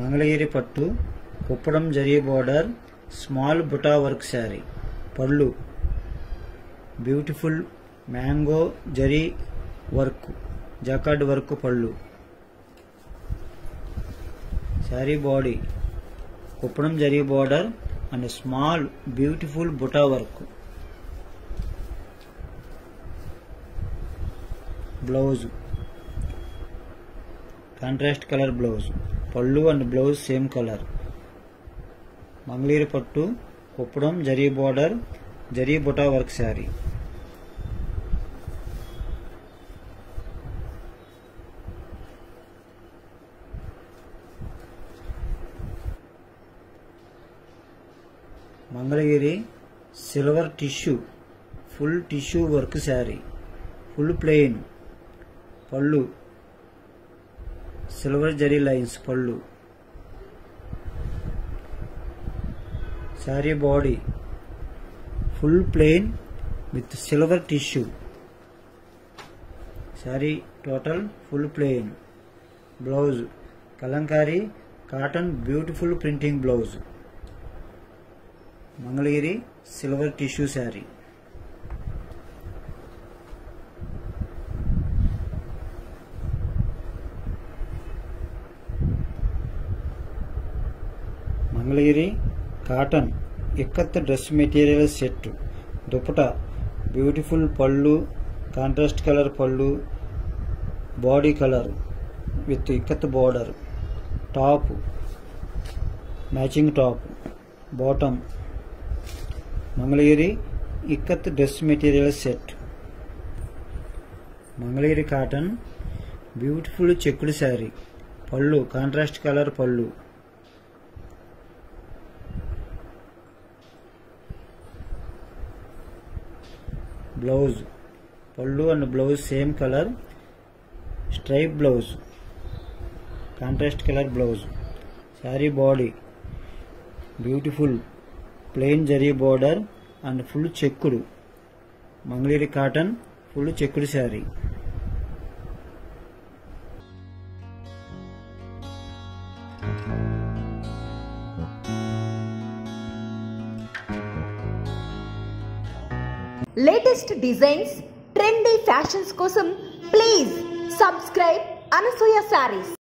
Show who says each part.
Speaker 1: మంగళగిరి పట్టు కుప్పడం zari border small బుటా work sari pallu beautiful mango zari work jacquard work pallu sari body కుప్పడం zari border and small beautiful బుటా work blouse contrast colour blouse pallu and blouse same colour Mangalagiri పట్టు కుప్పడం zari border zari బుటా work sari Mangalagiri silver tissue full tissue work sari full plain pallu silver zari lines pallu sari body full plain with silver tissue sari total full plain blouse Kalamkari cotton beautiful printing blouse Mangalagiri silver tissue sari Mangalagiri cotton ikat dress material set dupatta beautiful pallu contrast colour pallu body colour with ikat border top matching top bottom Mangalagiri ikat dress material set Mangalagiri cotton beautiful చెక్కుడు sari pallu contrast colour pallu blouse pallu and blouse same colour stripe blouse contrast colour blouse sari body beautiful plain zari border and full చెక్కుడు Mangalagiri cotton full చెక్కుడు sari
Speaker 2: latest designs trendy fashions కోసం please subscribe Anasuya saris